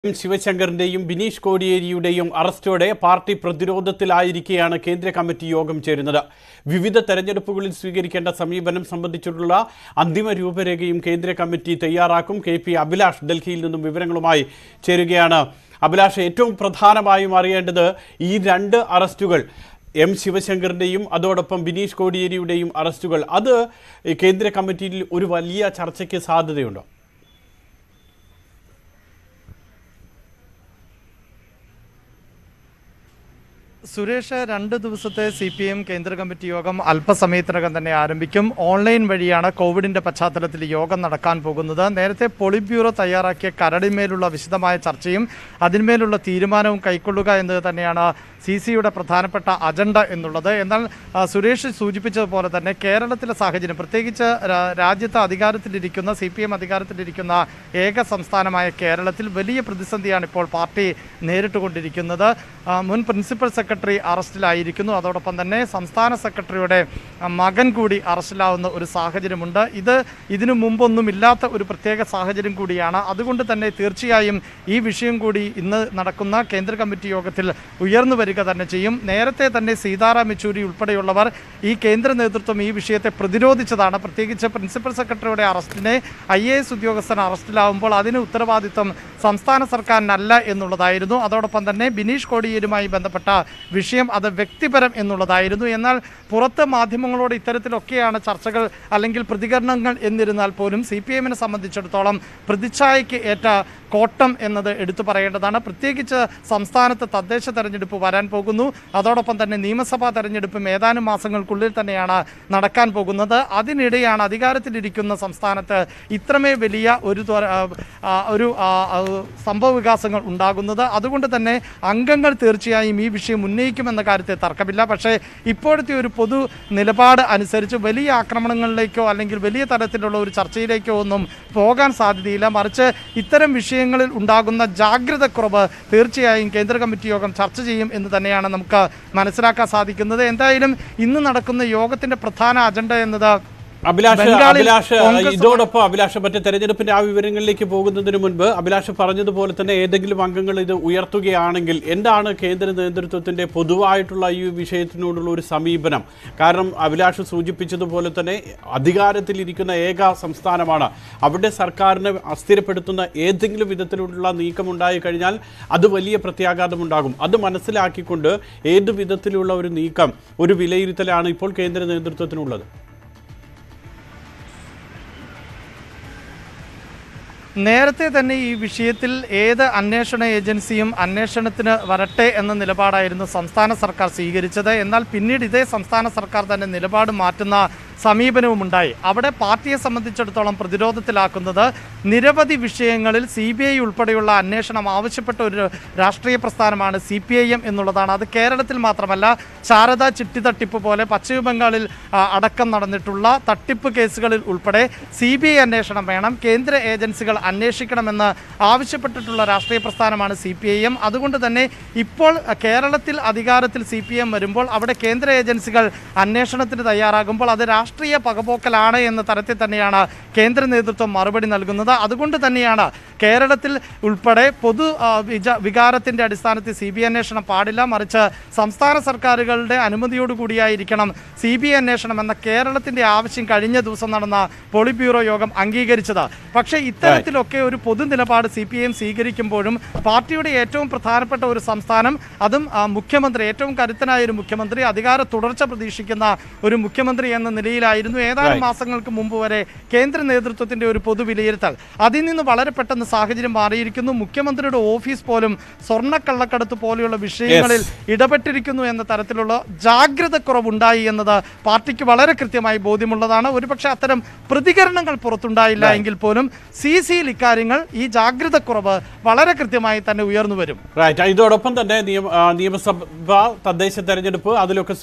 M ശിവശങ്കറിന്റെയും ബിനീഷ് കോടിയേരിയുടെയും അറസ്റ്റോടെ പാർട്ടി പ്രതിരോധത്തിലായിരിക്കെയാണ് കേന്ദ്ര കമ്മിറ്റി യോഗം ചേരുന്നത് വിവിധ തെരഞ്ഞെടുപ്പുകളിൽ സ്വീകരിക്കേണ്ട സമീപനം സംബന്ധിച്ചിട്ടുള്ള അന്തിമ രൂപരേഖയും കേന്ദ്ര കമ്മിറ്റി തയ്യാറാക്കും കെ പി അഭിലാഷ് ഡൽഹിയിൽ നിന്നും വിവരങ്ങളുമായി ചേരുകയാണ് അഭിലാഷ് ഏറ്റവും പ്രധാനമായും അറിയേണ്ടത് ഈ രണ്ട് അറസ്റ്റുകൾ എം ശിവശങ്കറിന്റെയും അതോടൊപ്പം ബിനീഷ് കോടിയേരിയുടെയും അറസ്റ്റുകൾ അത് കേന്ദ്ര കമ്മിറ്റിയിൽ ഒരു വലിയ ചർച്ചയ്ക്ക് സാധ്യതയുണ്ടോ സുരേഷ് രണ്ട് ദിവസത്തെ സി പി എം കേന്ദ്ര കമ്മിറ്റി യോഗം അല്പസമയത്തിനകം തന്നെ ആരംഭിക്കും ഓൺലൈൻ വഴിയാണ് കോവിഡിന്റെ പശ്ചാത്തലത്തിൽ യോഗം നടക്കാൻ പോകുന്നത് നേരത്തെ പോളിറ്റ് ബ്യൂറോ തയ്യാറാക്കിയ കരടിന്മേലുള്ള വിശദമായ ചർച്ചയും അതിന്മേലുള്ള തീരുമാനവും കൈക്കൊള്ളുക എന്നത് തന്നെയാണ് സി സിയുടെ പ്രധാനപ്പെട്ട അജണ്ട എന്നുള്ളത് എന്നാൽ ആ, സുരേഷ് സൂചിപ്പിച്ചതുപോലെ തന്നെ കേരളത്തിലെ സാഹചര്യം പ്രത്യേകിച്ച് രാ- രാജ്യത്ത് അധികാരത്തിലിരിക്കുന്ന സി പി എം അധികാരത്തിലിരിക്കുന്ന ഏക സംസ്ഥാനമായ കേരളത്തിൽ വലിയ പ്രതിസന്ധിയാണ് ഇപ്പോൾ പാർട്ടി നേരിട്ടുകൊണ്ടിരിക്കുന്നത് ആ, മുൻ പ്രിൻസിപ്പൽ സെക്രട്ടറി അറസ്റ്റിലായിരിക്കുന്നു അതോടൊപ്പം തന്നെ സംസ്ഥാന സെക്രട്ടറിയുടെ ആ, മകൻ കൂടി അറസ്റ്റിലാവുന്ന ഒരു സാഹചര്യമുണ്ട് ഇത് ഇതിനു മുമ്പൊന്നും ഇല്ലാത്ത ഒരു പ്രത്യേക സാഹചര്യം കൂടിയാണ് അതുകൊണ്ട് തന്നെ തീർച്ചയായും ഈ വിഷയം കൂടി ഇന്ന് നടക്കുന്ന കേന്ദ്ര കമ്മിറ്റി യോഗത്തിൽ ഉയർന്നു വരിക തന്നെ ചെയ്യും നേരത്തെ തന്നെ സീതാറാം യെച്ചൂരി ഉൾപ്പെടെയുള്ളവർ ഈ കേന്ദ്ര നേതൃത്വം ഈ വിഷയത്തെ പ്രതിരോധിച്ചതാണ് പ്രത്യേകിച്ച് പ്രിൻസിപ്പൽ സെക്രട്ടറിയുടെ അറസ്റ്റിനെ ഐ എ എസ് ഉദ്യോഗസ്ഥൻ അറസ്റ്റിലാവുമ്പോൾ അതിന് ഉത്തരവാദിത്വം സംസ്ഥാന സർക്കാരിനല്ല എന്നുള്ളതായിരുന്നു അതോടൊപ്പം തന്നെ ബിനീഷ് കോടിയേരുമായി ബന്ധപ്പെട്ട വിഷയം അത് വ്യക്തിപരം എന്നുള്ളതായിരുന്നു എന്നാൽ പുറത്ത് മാധ്യമങ്ങളോട് ഇത്തരത്തിലൊക്കെയാണ് ചർച്ചകൾ അല്ലെങ്കിൽ പ്രതികരണങ്ങൾ എന്നിരുന്നാൽ പോലും സി പി എമ്മിനെ സംബന്ധിച്ചിടത്തോളം പ്രതിച്ഛായയ്ക്ക് ഏറ്റ കോട്ടം എന്നത് എടുത്തു പറയേണ്ടതാണ് പ്രത്യേകിച്ച് സംസ്ഥാനത്ത് തദ്ദേശ തെരഞ്ഞെടുപ്പ് വരാൻ പോകുന്നു അതോടൊപ്പം തന്നെ നിയമസഭാ തെരഞ്ഞെടുപ്പും ഏതാനും മാസങ്ങൾക്കുള്ളിൽ തന്നെയാണ് നടക്കാൻ പോകുന്നത് അതിനിടെയാണ് അധികാരത്തിലിരിക്കുന്ന സംസ്ഥാനത്ത് ഇത്രമേ വലിയ ഒരു ത്വര- ആ, ആ, ഒരു ആ, ആ, സംഭവ വികാസങ്ങൾ ഉണ്ടാകുന്നത് അതുകൊണ്ട് തന്നെ അംഗങ്ങൾ തീർച്ചയായും ഈ വിഷയം ഉന്നയിക്കുമെന്ന കാര്യത്തിൽ തർക്കമില്ല പക്ഷേ ഇപ്പോഴത്തെ ഒരു പൊതു നിലപാട് അനുസരിച്ച് വലിയ ആക്രമണങ്ങളിലേക്കോ അല്ലെങ്കിൽ വലിയ തരത്തിലുള്ള ഒരു ചർച്ചയിലേക്കോ ഒന്നും പോകാൻ സാധ്യതയില്ല മറിച്ച് ഇത്തരം വിഷയങ്ങളിൽ ഉണ്ടാകുന്ന ജാഗ്രതക്കുറവ് തീർച്ചയായും കേന്ദ്ര കമ്മിറ്റി യോഗം ചർച്ച ചെയ്യും എന്ന് തന്നെയാണ് നമുക്ക് മനസ്സിലാക്കാൻ സാധിക്കുന്നത് എന്തായാലും ഇന്ന് നടക്കുന്ന യോഗത്തിന്റെ പ്രധാന അജണ്ട എന്നത് അഭിലാഷ് ബംഗാളിൽ അഭിലാഷ് കോൺഗ്രസ് ഇതോടൊപ്പം അഭിലാഷ് മറ്റേ തെരഞ്ഞെടുപ്പിന്റെ ആ വിവരങ്ങളിലേക്ക് പോകുന്നതിന് മുൻപ് അഭിലാഷ് പറഞ്ഞതുപോലെ തന്നെ ഏതെങ്കിലും അംഗങ്ങൾ ഇത് ഉയർത്തുകയാണെങ്കിൽ എന്താണ് കേന്ദ്ര നേതൃത്വത്തിന്റെ പൊതുവായിട്ടുള്ള ഈ വിഷയത്തിനോടുള്ള ഒരു സമീപനം കാരണം അഭിലാഷ് സൂചിപ്പിച്ചതുപോലെ തന്നെ അധികാരത്തിലിരിക്കുന്ന ഏക സംസ്ഥാനമാണ് അവിടെ സർക്കാരിനെ അസ്ഥിരപ്പെടുത്തുന്ന ഏതെങ്കിലും വിധത്തിലുള്ള നീക്കം ഉണ്ടായി കഴിഞ്ഞാൽ അത് വലിയ പ്രത്യാഘാതമുണ്ടാകും അത് മനസ്സിലാക്കിക്കൊണ്ട് ഏത് വിധത്തിലുള്ള ഒരു നീക്കം ഒരു വിലയിരുത്തലാണ് ഇപ്പോൾ കേന്ദ്ര നേതൃത്വത്തിനുള്ളത് നേരത്തെ തന്നെ ഈ വിഷയത്തിൽ ഏത് അന്വേഷണ ഏജൻസിയും അന്വേഷണത്തിന് വരട്ടെ എന്ന നിലപാടായിരുന്നു സംസ്ഥാന സർക്കാർ സ്വീകരിച്ചത് എന്നാൽ പിന്നീട് ഇതേ സംസ്ഥാന സർക്കാർ തന്നെ നിലപാട് മാറ്റുന്ന സമീപനവും ഉണ്ടായി അവിടെ പാർട്ടിയെ സംബന്ധിച്ചിടത്തോളം പ്രതിരോധത്തിലാക്കുന്നത് നിരവധി വിഷയങ്ങളിൽ സി ബി ഐ ഉൾപ്പെടെയുള്ള അന്വേഷണം ആവശ്യപ്പെട്ട ഒരു രാഷ്ട്രീയ പ്രസ്ഥാനമാണ് സി പി ഐ എം എന്നുള്ളതാണ് അത് കേരളത്തിൽ മാത്രമല്ല ശാരദ ചിട്ടി തട്ടിപ്പ് പോലെ പശ്ചിമ ബംഗാളിൽ ആ, അടക്കം നടന്നിട്ടുള്ള തട്ടിപ്പ് കേസുകളിൽ ഉൾപ്പെടെ സി ബി ഐ അന്വേഷണം വേണം കേന്ദ്ര ഏജൻസികൾ അന്വേഷിക്കണമെന്ന് ആവശ്യപ്പെട്ടിട്ടുള്ള രാഷ്ട്രീയ പ്രസ്ഥാനമാണ് സി പി ഐ എം അതുകൊണ്ട് തന്നെ ഇപ്പോൾ അ, കേരളത്തിൽ അധികാരത്തിൽ സി പി എം വരുമ്പോൾ അവിടെ കേന്ദ്ര ഏജൻസികൾ അന്വേഷണത്തിന് തയ്യാറാകുമ്പോൾ അത് രാഷ്ട്രീയ പകപോക്കലാണ് എന്ന തരത്തിൽ തന്നെയാണ് കേന്ദ്ര നേതൃത്വം മറുപടി നൽകുന്നത് അതുകൊണ്ട് തന്നെയാണ് കേരളത്തിൽ ഉൾപ്പെടെ പൊതു ആ, വിച- വികാരത്തിന്റെ അടിസ്ഥാനത്തിൽ സി ബി ഐ അന്വേഷണം പാടില്ല മറിച്ച് സംസ്ഥാന സർക്കാരുകളുടെ അനുമതിയോടുകൂടിയായിരിക്കണം സി ബി ഐ അന്വേഷണം എന്ന കേരളത്തിന്റെ ആവശ്യം കഴിഞ്ഞ ദിവസം നടന്ന പോളിറ്റ് ബ്യൂറോ യോഗം അംഗീകരിച്ചത് പക്ഷേ ഇത്തരത്തിലൊക്കെ ഒരു പൊതു നിലപാട് സി പി എം സ്വീകരിക്കുമ്പോഴും പാർട്ടിയുടെ ഏറ്റവും പ്രധാനപ്പെട്ട ഒരു സംസ്ഥാനം അതും ആ, മുഖ്യമന്ത്രി ഏറ്റവും കരുത്തനായ ഒരു മുഖ്യമന്ത്രി അധികാര തുടർച്ച പ്രതീക്ഷിക്കുന്ന ഒരു മുഖ്യമന്ത്രി എന്ന നിലയിലായിരുന്നു ഏതാനും Right. മാസങ്ങൾക്ക് മുമ്പ് വരെ കേന്ദ്ര നേതൃത്വത്തിന്റെ ഒരു പൊതു വിലയിരുത്തൽ അതിൽ നിന്ന് വളരെ പെട്ടെന്ന് സാഹചര്യം മാറിയിരിക്കുന്നു മുഖ്യമന്ത്രിയുടെ ഓഫീസ് പോലും സ്വർണ്ണക്കള്ളക്കടത്ത് പോലെയുള്ള വിഷയങ്ങളിൽ ഇടപെട്ടിരിക്കുന്നു എന്ന തരത്തിലുള്ള ജാഗ്രത കുറവുണ്ടായി എന്നത് പാർട്ടിക്ക് വളരെ കൃത്യമായി ബോധ്യമുള്ളതാണ് ഒരുപക്ഷെ അത്തരം പ്രതികരണങ്ങൾ പുറത്തുണ്ടായില്ല എങ്കിൽ പോലും സി സിയിൽ ഇക്കാര്യങ്ങൾ ഈ ജാഗ്രത കുറവ് വളരെ കൃത്യമായി തന്നെ ഉയർന്നു വരും റൈറ്റ് ഇതോടൊപ്പം തന്നെ നിയമ ആ, നിയമസഭ തദ്ദേശ തെരഞ്ഞെടുപ്പ് അതിലൊക്കെ